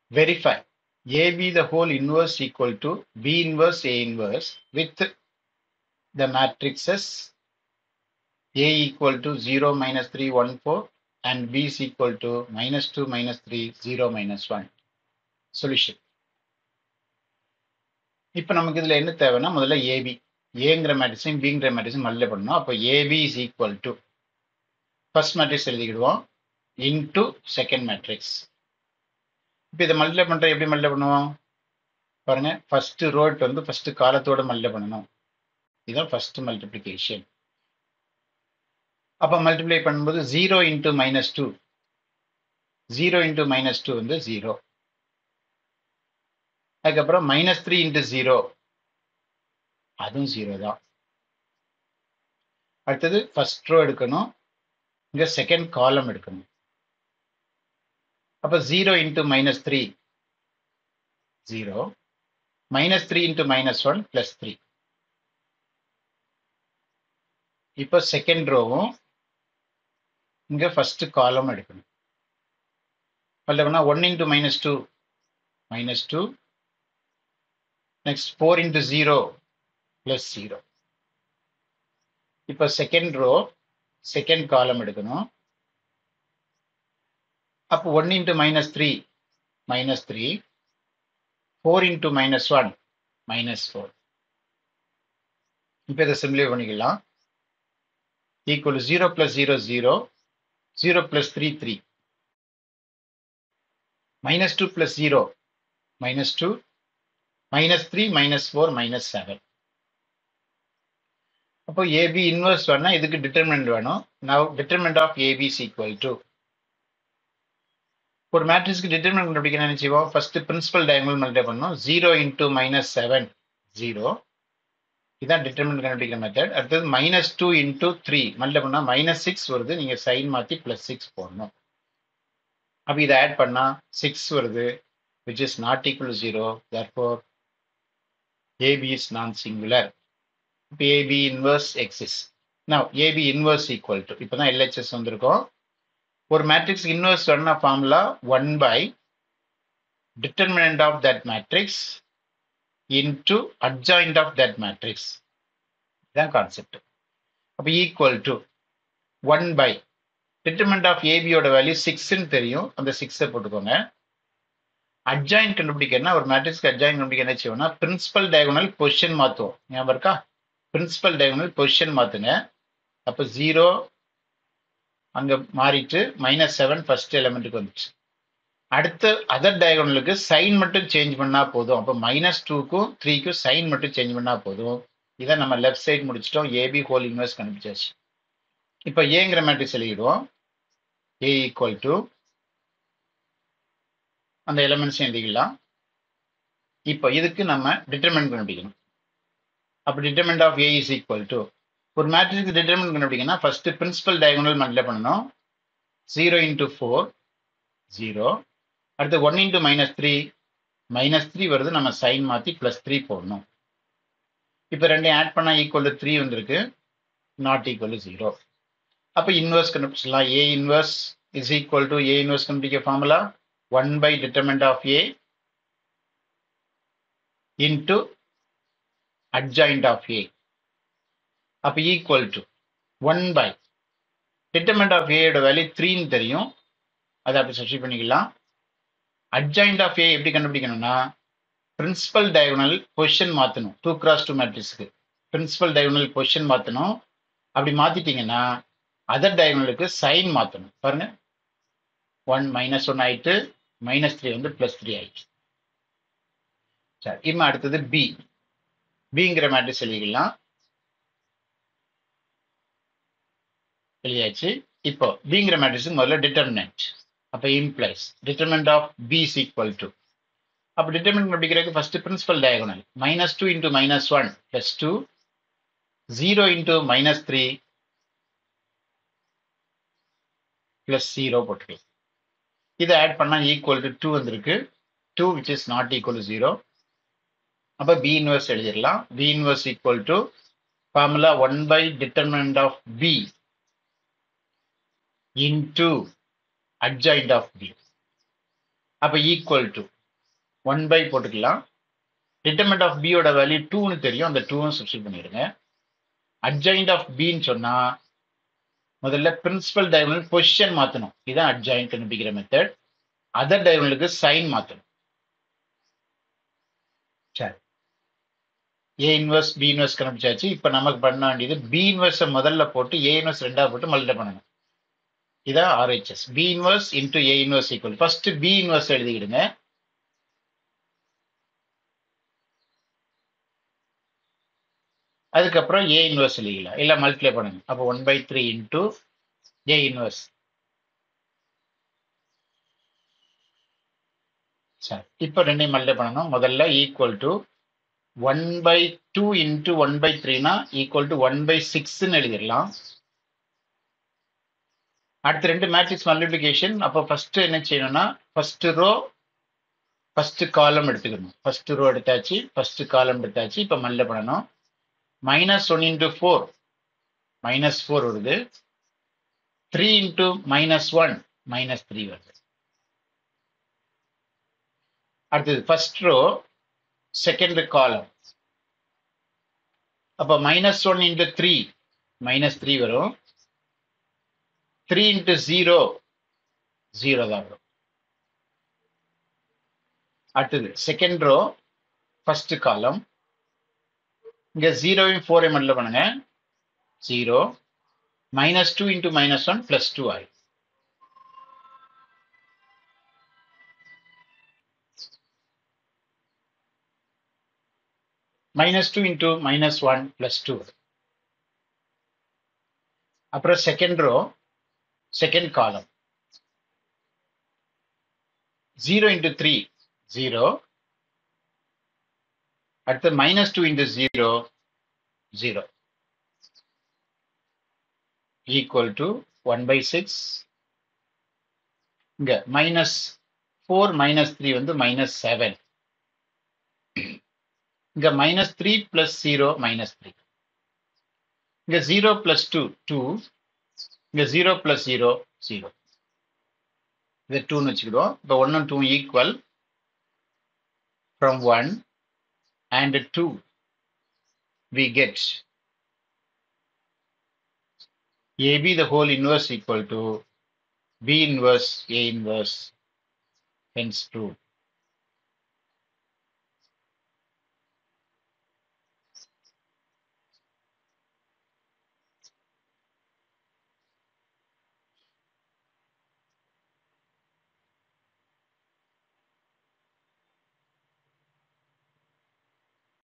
verify AB the whole inverse equal to B inverse A inverse with the matrices A equal to 0 minus 3 1 4 and B is equal to minus 2 minus 3 0 minus 1 solution இப்போ நமக்கு இதில் என்ன தேவைன்னா முதல்ல AB ஏங்கிற மேட்ரிக்ஸையும் பிங்கிற மேட்ரிக்ஸையும் multiply பண்ணணும் அப்போ AB is equal to first matrix எழுதிக்கிடுவோம் இன்டு செகண்ட் மேட்ரிக்ஸ் இப்போ இதை மல்டிப்ளை பண்ணுற எப்படி மல்டிப்ளை பண்ணுவோம் பாருங்க ஃபர்ஸ்ட் ரோட் வந்து ஃபர்ஸ்ட் காலத்தோட மல்டிப்ளை பண்ணணும் இதுதான் ஃபர்ஸ்ட் மல்டிப்ளிகேஷன் அப்போ மல்டிப்ளை பண்ணும்போது zero into minus two zero into minus two வந்து ஜீரோ அதுக்கப்புறம் மைனஸ் த்ரீ இன்ட்டு ஜீரோ அதுவும் ஜீரோ தான் அடுத்தது ஃபர்ஸ்ட் ரோ எடுக்கணும் இங்கே செகண்ட் காலம் எடுக்கணும் அப்போ zero into minus three zero minus three into minus one plus three இப்போ செகண்ட் ரோவும் இங்கே ஃபர்ஸ்ட் காலம் எடுக்கணும் பண்ணா one into minus two minus two next four into zero plus zero இப்போ செகண்ட் ரோ செகண்ட் காலம் எடுக்கணும் அப்போ one into minus three minus three four into minus one minus four இப்போ இதை simplify பண்ணிக்கலாம் equal zero plus zero zero zero plus three three minus two plus zero minus two minus three minus four minus seven அப்போ AB inverse வேணா இதுக்கு determinant வேணும் now determinant of AB is equal to ஒரு மேட்ரிக்ஸ்க்கு determinant கண்டுபிடிக்க நினைச்சுவோம் first principal diagonal multiply பண்ணணும் zero into minus seven zero இதான் டிட்டர்மெண்ட் கண்டுபிடிக்கிற மெத்தட் அடுத்தது minus two into three multiply பண்ணா மைனஸ் சிக்ஸ் வருது நீங்க சைன் மாத்தி பிளஸ் சிக்ஸ் போடணும் அப்போ இதை ஆட் பண்ணா சிக்ஸ் வருது which is not equal zero therefore AB is non singular இப்போ AB inverse exists now AB inverse equal to இப்போ தான் எல்ஹெச்எஸ் வந்திருக்கோம் ஒரு மேட்ரிக்ஸ் இன்வர்ஸ் வேணா formula one by determinant of that matrix into adjoint of that matrix இதுதான் concept அப்போ equal to one by determinant of ஏபியோட value சிக்ஸ்ன்னு தெரியும் அந்த சிக்ஸை போட்டுக்கோங்க அட்ஜாயின் கண்டுபிடிக்கணும்னா ஒரு மேட்ரிக்ஸ்க்கு அட்ஜாயின் கண்டுபிடிக்க என்ன செய்வோம்னா பிரின்சிபல் டயகோனல் பொசிஷன் மாற்றுவோம் ஞாபகம் இருக்கா பிரின்சிபல் டயகோனல் பொசிஷன் மாற்றுங்க அப்போ ஜீரோ அங்கே மாறிட்டு மைனஸ் செவன் ஃபர்ஸ்ட் எலமெண்ட்டுக்கு வந்துச்சு அடுத்து அதர் டயகோனலுக்கு சைன் மட்டும் சேஞ்ச் பண்ணால் போதும் அப்போ மைனஸ் டூக்கும் த்ரீக்கும் சைன் மட்டும் சேஞ்ச் பண்ணால் போதும் இதை நம்ம லெஃப்ட் சைடு முடிச்சிட்டோம் ஏபி ஹோல் இன்வெர்ஸ் கண்டுபிடிச்சாச்சு இப்போ ஏங்கிற மேட்ரிக்ஸ் எழுதிடுவோம் ஏ ஈக்குவல் டு அந்த எலமெண்ட்ஸையும் எழுதிக்கலாம் இப்போ இதுக்கு நம்ம டிட்டர்மெண்ட் கண்டுபிடிக்கணும் அப்போ determinant of A is equal to ஒரு மேட்ரிக்ஸ் டிட்டர்மெண்ட் கண்டுபிடிக்கணும்னா ஃபர்ஸ்ட் பிரின்சிபல் டயகோனல் மல்டிப்ளை பண்ணணும் ஜீரோ இன்டூ ஃபோர் ஜீரோ அடுத்து one into minus three minus three வருது நம்ம சைன் மாற்றி ப்ளஸ் த்ரீ போடணும் இப்போ ரெண்டையும் ஆட் பண்ணால் ஈக்குவல் டு த்ரீ வந்திருக்கு நாட் ஈக்குவல் டு ஜீரோ அப்போ இன்வர்ஸ் கண்டுபிடிச்சலாம் A inverse is equal to A inverse கண்டுபிடிக்க formula 1 by determinant of A into adjoint of A. அப்ப equal to 1 by determinant of A யோட value 3 தெரியும் அதை அப்படி substitute பண்ணிக்கலாம் adjoint of A எப்படி கண்டுபிடிக்கணும்னா பிரின்சிபல் டயகோனல் பொசிஷன் மாற்றணும் டூ கிராஸ் டூ மேட்ரிக்ஸ்க்கு பிரின்சிபல் டயகோனல் பொசிஷன் மாற்றணும் அப்படி மாத்திட்டீங்கன்னா அதர் டயகோனலுக்கு சைன் மாற்றணும் பாருங்க ஒன் மைனஸ் ஒன் ஆயிட்டு மைனஸ் த்ரீ வந்து பிளஸ் த்ரீ ஆயிடுச்சு சரி இம்மா அடுத்தது பி பிங்கிற மேட்ரிக்ஸ் எழுதிக்கலாம் எழுதியாச்சு இப்போ பிங்கிற மேட்ரிக்ஸ் முதல்ல டிட்டர்மினன்ட் அப்போ implies determinant of B is equal to அப்போ டிட்டர்மினன்ட் கண்டுபிடிக்கிறதுக்கு first principal diagonal minus two into minus one plus two zero into minus three plus zero போட்டுக்கலாம் இதை ஆட் பண்ணால் ஈக்குவல் டு டூ வந்திருக்கு two which is not equal to zero அப்போ B inverse எழுதிடலாம் B inverse equal to formula one by determinant of B into adjoint of B அப்போ equal to one by போட்டுக்கலாம் determinant of பியோட value டூன்னு தெரியும் அந்த டூவும் சப்ஸ்டியூட் பண்ணிடுங்க அட்ஜாயிண்ட் ஆஃப் பின்னு சொன்னா முதல்ல பிரின்சிபல் டயகனல் பொசிஷன் மாற்றணும் இதுதான் அட்ஜாயிண்ட் கண்டுபிடிக்கிற மெத்தட் அதர் டயகனலுக்கு சைன் மாற்றணும் சரி ஏ இன்வெர்ஸ் பி இன்வெர்ஸ் கண்டுபிடிச்சாச்சு இப்போ நமக்கு பண்ண வேண்டியது பி இன்வெர்ஸை முதல்ல போட்டு ஏ இன்வெர்ஸ் ரெண்டாவது போட்டு மல்டிப்ளை பண்ணணும் இதான் RHS B inverse into A inverse equal first B inverse எழுதிக்கிடுங்க அதுக்கப்புறம் ஏ இன்வெர்ஸ் எழுதிக்கலாம் இல்லை மல்டிப்ளை பண்ணுங்க அப்போ one by three into A inverse சரி இப்போ ரெண்டையும் மல்டிப்ளை பண்ணணும் முதல்ல equal to one by two into one by த்ரீனா ஈக்குவல் டு ஒன் பை சிக்ஸ்ன்னு எழுதிடலாம் அடுத்து ரெண்டு மேட்ரிக்ஸ் மல்டிப்ளிகேஷன் அப்போ ஃபர்ஸ்ட் என்ன செய்யணும்னா ஃபர்ஸ்ட் ரோ ஃபர்ஸ்ட் காலம் எடுத்துக்கணும் ஃபர்ஸ்ட் ரோ எடுத்தாச்சு ஃபர்ஸ்ட் காலம் எடுத்தாச்சு இப்போ மல்ல பண்ணணும் minus one into four minus four வருது three into minus one minus three வருது அடுத்தது ஃபர்ஸ்ட் ரோ செகண்ட் காலம் அப்போ minus one into three minus three வரும் த்ரீ இன்ட்டு ஜீரோ ஜீரோ தான் வரும் அடுத்தது செகண்ட் ரோ ஃபர்ஸ்ட் காலம் இங்க ஜீரோவையும் ஃபோரையும் மட்டும் பண்ணுங்க zero minus two into minus one plus two ஆயிடும் minus two into minus one plus two அப்புறம் second row second column zero into three zero அடுத்து minus two into zero zero equal to one by six இங்க minus four minus three வந்து minus seven இங்க minus three plus zero minus three இங்க zero plus two two இங்க zero plus zero zero இது டூன்னு வச்சுக்கிடுவோம் இப்போ ஒன்னும் two equal from one and two we get AB the whole inverse equal to B inverse A inverse hence true